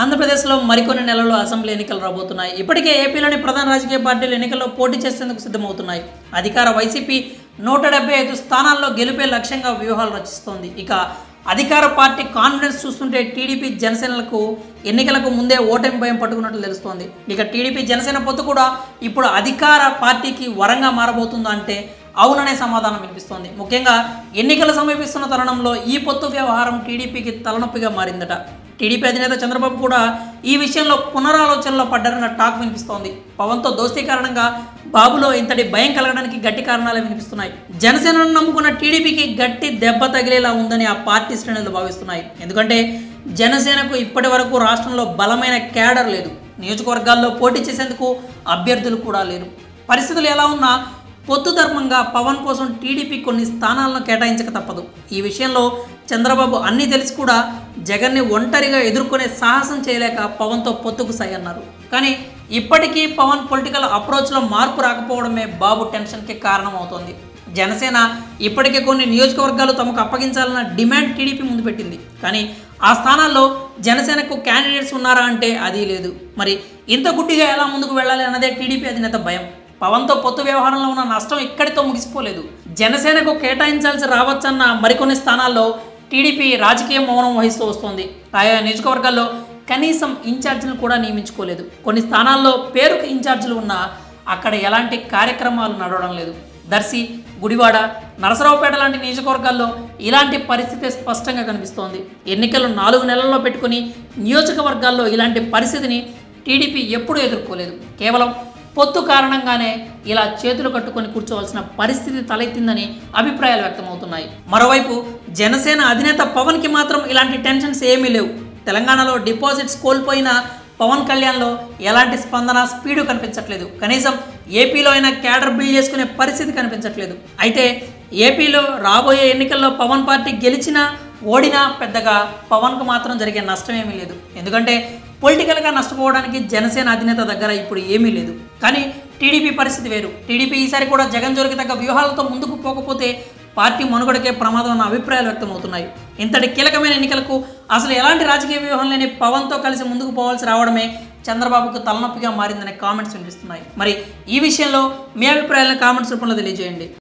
ఆంధ్రప్రదేశ్లో మరికొన్ని నెలల్లో అసెంబ్లీ ఎన్నికలు రాబోతున్నాయి ఇప్పటికే ఏపీలోని ప్రధాన రాజకీయ పార్టీలు ఎన్నికల్లో పోటీ చేసేందుకు సిద్ధమవుతున్నాయి అధికార వైసీపీ నూట డెబ్బై ఐదు స్థానాల్లో గెలిపే లక్ష్యంగా వ్యూహాలు రచిస్తోంది ఇక అధికార పార్టీ కాన్ఫిడెన్స్ చూస్తుంటే టీడీపీ జనసేనలకు ఎన్నికలకు ముందే ఓటమి భయం పట్టుకున్నట్లు తెలుస్తోంది ఇక టీడీపీ జనసేన పొత్తు కూడా ఇప్పుడు అధికార పార్టీకి వరంగా మారబోతుందా అంటే అవుననే సమాధానం వినిపిస్తోంది ముఖ్యంగా ఎన్నికలు సమీపిస్తున్న తరుణంలో ఈ పొత్తు వ్యవహారం టీడీపీకి తలనొప్పిగా మారిందట టీడీపీ అధినేత చంద్రబాబు కూడా ఈ విషయంలో పునరాలోచనలో పడ్డారన్న టాక్ వినిపిస్తోంది పవన్తో దోస్తీ కారణంగా బాబులో ఇంతటి భయం కలగడానికి గట్టి కారణాలే వినిపిస్తున్నాయి జనసేనను నమ్ముకున్న టీడీపీకి గట్టి దెబ్బ తగిలేలా ఉందని ఆ పార్టీ శ్రేణులు భావిస్తున్నాయి ఎందుకంటే జనసేనకు ఇప్పటి వరకు రాష్ట్రంలో బలమైన క్యాడర్ లేదు నియోజకవర్గాల్లో పోటీ చేసేందుకు అభ్యర్థులు కూడా లేరు పరిస్థితులు ఎలా ఉన్నా పొత్తు ధర్మంగా పవన్ కోసం టీడీపీ కొన్ని స్థానాలను కేటాయించక తప్పదు ఈ విషయంలో చంద్రబాబు అన్నీ తెలిసి కూడా జగన్ని ఒంటరిగా ఎదుర్కొనే సాహసం చేయలేక పవన్తో పొత్తుకు సై అన్నారు కానీ ఇప్పటికీ పవన్ పొలిటికల్ అప్రోచ్లో మార్పు రాకపోవడమే బాబు టెన్షన్కి కారణమవుతోంది జనసేన ఇప్పటికే కొన్ని నియోజకవర్గాలు తమకు అప్పగించాలన్న డిమాండ్ టీడీపీ ముందు పెట్టింది కానీ ఆ స్థానాల్లో జనసేనకు క్యాండిడేట్స్ ఉన్నారా అంటే అది లేదు మరి ఇంత గుడ్డిగా ఎలా ముందుకు వెళ్ళాలి అన్నదే టీడీపీ అధినేత భయం పవన్తో పొత్తు వ్యవహారంలో ఉన్న నష్టం ఇక్కడితో ముగిసిపోలేదు జనసేనకు కేటాయించాల్సి రావచ్చన్న మరికొన్ని స్థానాల్లో టీడీపీ రాజకీయ మౌనం వహిస్తూ వస్తోంది ఆయా నియోజకవర్గాల్లో కనీసం ఇన్ఛార్జీలు కూడా నియమించుకోలేదు కొన్ని స్థానాల్లో పేరుకు ఇన్ఛార్జీలు ఉన్నా అక్కడ ఎలాంటి కార్యక్రమాలు నడవడం లేదు దర్శి గుడివాడ నరసరావుపేట లాంటి నియోజకవర్గాల్లో ఇలాంటి పరిస్థితి స్పష్టంగా కనిపిస్తోంది ఎన్నికలు నాలుగు నెలల్లో పెట్టుకుని నియోజకవర్గాల్లో ఇలాంటి పరిస్థితిని టీడీపీ ఎప్పుడూ ఎదుర్కోలేదు కేవలం పొత్తు కారణంగానే ఇలా చేతులు కట్టుకొని కూర్చోవలసిన పరిస్థితి తలెత్తిందని అభిప్రాయాలు వ్యక్తమవుతున్నాయి మరోవైపు జనసేన అధినేత పవన్కి మాత్రం ఇలాంటి టెన్షన్స్ ఏమీ లేవు తెలంగాణలో డిపాజిట్స్ కోల్పోయిన పవన్ కళ్యాణ్లో ఎలాంటి స్పందన స్పీడు కనిపించట్లేదు కనీసం ఏపీలో అయినా క్యాడర్ బిల్డ్ చేసుకునే పరిస్థితి కనిపించట్లేదు అయితే ఏపీలో రాబోయే ఎన్నికల్లో పవన్ పార్టీ గెలిచినా ఓడినా పెద్దగా పవన్కు మాత్రం జరిగే నష్టం ఏమీ లేదు ఎందుకంటే పొలిటికల్గా నష్టపోవడానికి జనసేన అధినేత దగ్గర ఇప్పుడు ఏమీ లేదు కానీ టీడీపీ పరిస్థితి వేరు టీడీపీ ఈసారి కూడా జగన్ జోలికి తగ్గ వ్యూహాలతో ముందుకు పోకపోతే పార్టీ మనుగడకే ప్రమాదం అన్న అభిప్రాయాలు వ్యక్తమవుతున్నాయి ఇంతటి కీలకమైన ఎన్నికలకు అసలు ఎలాంటి రాజకీయ వ్యూహం లేని పవన్తో కలిసి ముందుకు పోవాల్సి రావడమే చంద్రబాబుకు తలనొప్పిగా మారిందనే కామెంట్స్ వినిపిస్తున్నాయి మరి ఈ విషయంలో మీ అభిప్రాయాలను కామెంట్స్ రూపంలో తెలియజేయండి